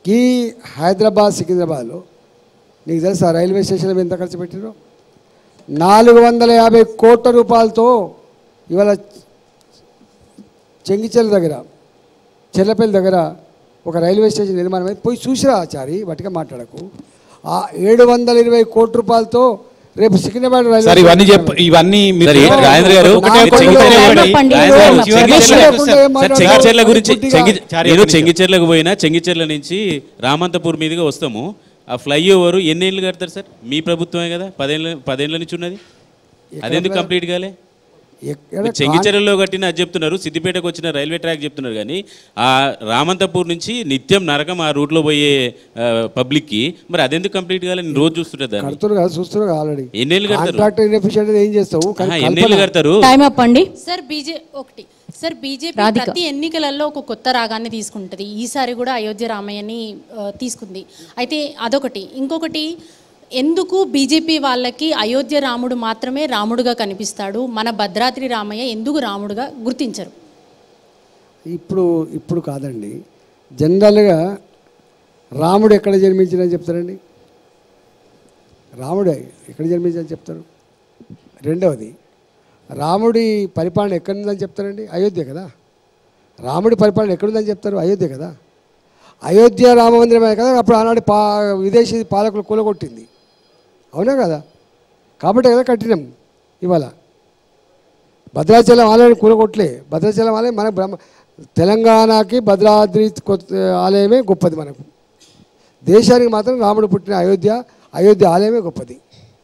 ఈ హైదరాబాద్ సికింద్రాబాద్లో నీకు తెలుసా రైల్వే స్టేషన్ ఎంత ఖర్చు పెట్టారో నాలుగు వందల యాభై కోట్ల రూపాయలతో ఇవాళ చెంగిచెల్ల దగ్గర చెల్లపల్లి దగ్గర ఒక రైల్వే స్టేషన్ నిర్మాణం అయితే పోయి చూసిరా ఆచారి వాటిగా మాట్లాడకు ఆ ఏడు వందల ఇరవై కోట్ల రూపాయలతో రేపు సికింద్రాబాద్ రైల్వే సార్ ఇవన్నీ స్టేషన్ చెప్ప ఇవన్నీ మీరు సరే, చెప్పారు. రాజేంద్ర గారు, ఒకటే ఒకటే చెంగిచెర్ల ఒకటే గురించి- పండితులు రాజేంద్ర గారు, ఉన్నారు. చెంగిచెర్ల- లేకుండా ఏం సార్, మాట్లాడతారు? చెంగిచెర్ల గురించి కొద్దిగా- చెంగి- చారి నేను ఒక నిమిషం. చెంగిచెర్లకు పోయినా చెంగిచెర్ల నుంచి రామంతపూర్ మీదుగా వస్తాము ఆ ఫ్లైఓవర్ ఎన్ని ఏళ్ళు కడతారు సార్ మీ ప్రభుత్వమే కదా పదేళ్ళ పదేళ్ళ నుంచి ఉన్నది అదెందుకు కంప్లీట్ కాలే ఎక్కడ మీరు చెంగిచెర్లలో కట్టిన అది చెప్తున్నారు సిద్దిపేటకు వచ్చిన రైల్వే ట్రాక్ చెప్తున్నారు కానీ ఆ రామంతపూర్ నుంచి నిత్యం నరకం ఆ రూట్లో పోయే ఆ, పబ్లిక్కి మరి అదెందుకు కంప్లీట్ కాలే నేను రోజు చూస్తుంటా దాన్ని కడుతున్నారు కదా చూస్తున్నారు కదా ఆల్రెడీ ఎన్నేళ్ళు కడతారు కాంట్రాక్ట్ ఇన్ఎఫిషియెంట్ ఏం చేస్తావు కానీ ఆహా, ఎన్నేళ్ళు కల్పన- కడతారు టైం అప్ అండి సార్ బీజే ఒకటి సార్ బీజేపీ రాధిక. ప్రతి ఎన్నికలలో ఒక కొత్త రాగాన్ని తీసుకుంటుంది ఈసారి కూడా అయోధ్య రామయ్యని ఆ, తీసుకుంది అయితే అదొకటి ఇంకొకటి ఎందుకు బీజేపీ వాళ్ళకి అయోధ్య రాముడు మాత్రమే రాముడుగా కనిపిస్తాడు మన భద్రాద్రి రామయ్య ఎందుకు రాముడుగా గుర్తించరు ఇప్పుడు ఇప్పుడు కాదండి జనరల్గా రాముడు ఎక్కడ జన్మించినని చెప్తారండి రాముడు ఎక్కడ జన్మించని చెప్తారు రెండవది రాముడి పరిపాలన ఎక్కడుందని చెప్తారండి అయోధ్య కదా రాముడి పరిపాలన ఎక్కడుందని చెప్తారు అయోధ్య కదా అయోధ్య రామ మందిరమే కదా అప్పుడు ఆనాడు పా విదేశీ పాలకులు కూలగొట్టింది అవునా కదా కాబట్టి కదా కట్టినాం ఇవాళ భద్రాచలం ఆలయం కూలగొట్టలే భద్రాచలం ఆలయం మన బ్రహ్మ తెలంగాణకి భద్రాద్రి కొత్త ఆలయమే గొప్పది మనకు దేశానికి మాత్రం రాముడు పుట్టిన అయోధ్య అయోధ్య ఆలయమే గొప్పది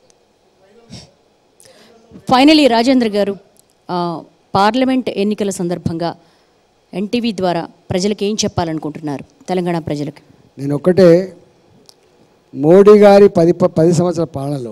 ఫైనలీ రాజేంద్ర గారు ఆ, పార్లమెంట్ ఎన్నికల సందర్భంగా ఎన్టీవీ ద్వారా ప్రజలకు ఏం చెప్పాలనుకుంటున్నారు తెలంగాణ ప్రజలకు నేను ఒక్కటే మోడీ గారి పది ప- పది సంవత్సరాల పాలనలో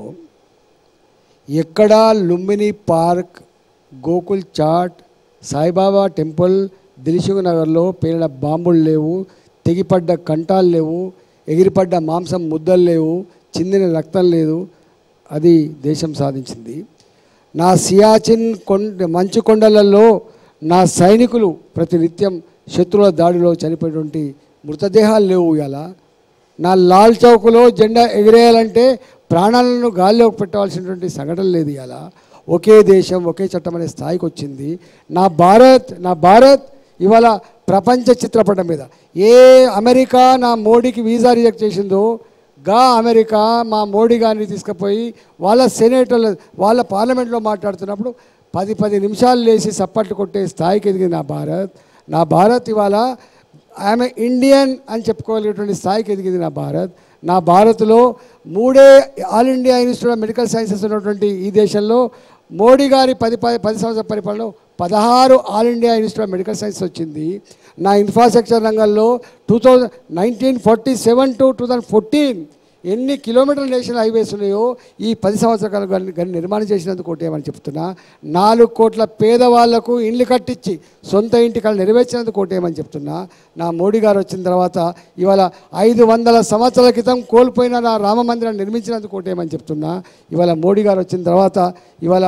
ఎక్కడా లుంబిని పార్క్ గోకుల్ చాట్ సాయిబాబా టెంపుల్ దిల్సుఖ్ నగర్లో పేలిన బాంబులు లేవు తెగిపడ్డ కంటాలు లేవు ఎగిరిపడ్డ మాంసం ముద్దలు లేవు చిందిన రక్తం లేదు అది దేశం సాధించింది నా సియాచిన్ కొండ మంచు కొండలలో నా సైనికులు ప్రతినిత్యం శత్రువుల దాడిలో చనిపోయినటువంటి మృతదేహాలు లేవు ఇలా నా లాల్ చౌక్లో జెండా ఎగిరేయాలంటే ప్రాణాలను గాల్లోకి పెట్టవలసినటువంటి సంఘటన లేదు ఇలా ఒకే దేశం ఒకే చట్టం అనే స్థాయికి వచ్చింది నా భారత్ నా భారత్ ఇవాళ ప్రపంచ చిత్రపటం మీద ఏ అమెరికా నా మోడీకి వీసా రిజెక్ట్ చేసిందో గా అమెరికా మా మోడీ గారిని తీసుకుపోయి వాళ్ళ సెనేటర్ల వాళ్ళ పార్లమెంట్లో మాట్లాడుతున్నప్పుడు పది పది నిమిషాలు లేచి సప్పట్లు కొట్టే స్థాయికి ఎదిగింది నా భారత్ నా భారత్ ఇవాళ ఆమె ఇండియన్ అని చెప్పుకోగలిగేటువంటి స్థాయికి ఎదిగింది నా భారత్ నా భారత్లో మూడే all India institute of medical sciences ఉన్నటువంటి ఈ దేశంలో మోడీ గారి పది పది పది సంవత్సరాల పరిపాలనలో పదహారు all India institute of medical science వచ్చింది నా ఇన్ఫ్రాస్ట్రక్చర్ రంగంలో two thousand nineteen forty seven to two thousand fourteen ఎన్ని కిలోమీటర్ల నేషనల్ హైవేస్ ఉన్నాయో ఈ పది సంవత్సరాల కాలం గని నిర్మాణం చేసినందుకు ఒకటేమని చెప్తున్నా నాలుగు కోట్ల పేదవాళ్లకు ఇండ్లు కట్టించి సొంత ఇంటి కళ నెరవేర్చినందుకు ఒకటేమని చెప్తున్నా నా మోడీ గారు వచ్చిన తర్వాత ఇవాళ ఐదు వందల సంవత్సరాల క్రితం కోల్పోయిన నా రామ మందిరాన్ని నిర్మించినందుకు ఒకటేమని చెప్తున్నా ఇవాళ మోడీ గారు వచ్చిన తర్వాత ఇవాళ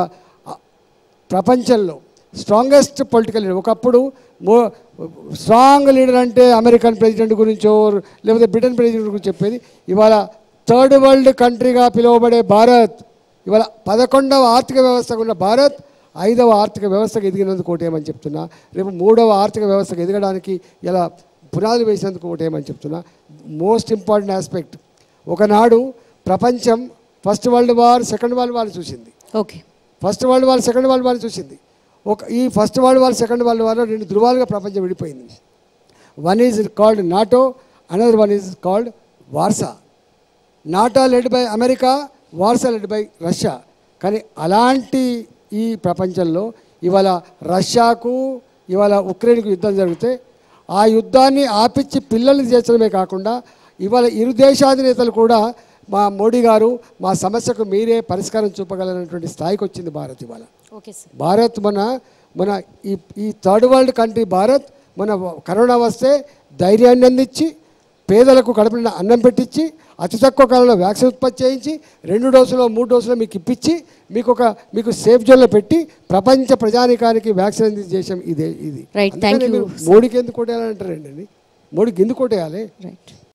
ప్రపంచంలో స్ట్రాంగెస్ట్ పొలిటికల్ లీడర్ ఒకప్పుడు మో స్ట్రాంగ్ లీడర్ అంటే అమెరికన్ ప్రెసిడెంట్ గురించో లేకపోతే బ్రిటన్ ప్రెసిడెంట్ గురించి చెప్పేది ఇవాళ థర్డ్ వరల్డ్ కంట్రీగా పిలువబడే భారత్ ఇవాళ పదకొండవ ఆర్థిక వ్యవస్థగా ఉన్న భారత్ ఐదవ ఆర్థిక వ్యవస్థకు ఎదిగినందుకు ఒకటేమని చెప్తున్నా రేపు మూడవ ఆర్థిక వ్యవస్థకు ఎదగడానికి ఇలా పునాదులు వేసినందుకు ఒకటేమని చెప్తున్నా మోస్ట్ ఇంపార్టెంట్ ఆస్పెక్ట్ ఒకనాడు ప్రపంచం first world war second world war చూసింది okay first world war second world war చూసింది ఒక ఈ first world war second world వార్లో రెండు ధృవాలుగా ప్రపంచం విడిపోయింది one is called NATO another one is called Warsaw NATO led by America Warsaw led by Russia కానీ అలాంటి ఈ ప్రపంచంలో ఇవాళ రష్యాకు ఇవాళ ఉక్రెయిన్కు యుద్ధం జరిగితే ఆ యుద్ధాన్ని ఆపిచ్చి పిల్లల్ని చేర్చడమే కాకుండా ఇవాళ ఇరు దేశాధినేతలు కూడా మా మోడీ గారు మా సమస్యకు మీరే పరిష్కారం చూపగలనటువంటి స్థాయికి వచ్చింది భారత్ ఇవాళ ఓకే సార్ భారత్ మన మన ఈ ఈ థర్డ్ వరల్డ్ కంట్రీ భారత్ మన కరోనా వస్తే ధైర్యాన్ని అందించి పేదలకు కడుపున అన్నం పెట్టించి అతి తక్కువ కాలంలో వ్యాక్సిన్ ఉత్పత్తి చేయించి రెండు డోసులో మూడు డోసులో మీకు ఇప్పించి మీకు ఒక మీకు సేఫ్ జోన్లో పెట్టి ప్రపంచ ప్రజానికానికి వ్యాక్సిన్ అందించే దేశం ఇదే ఇది Right, thank అందుకనే you, మీరు మోడీకి ఎందుకు కొట్టేయాలంటారండి మోడీకి ఎందుకు కొట్టేయాలి రైట్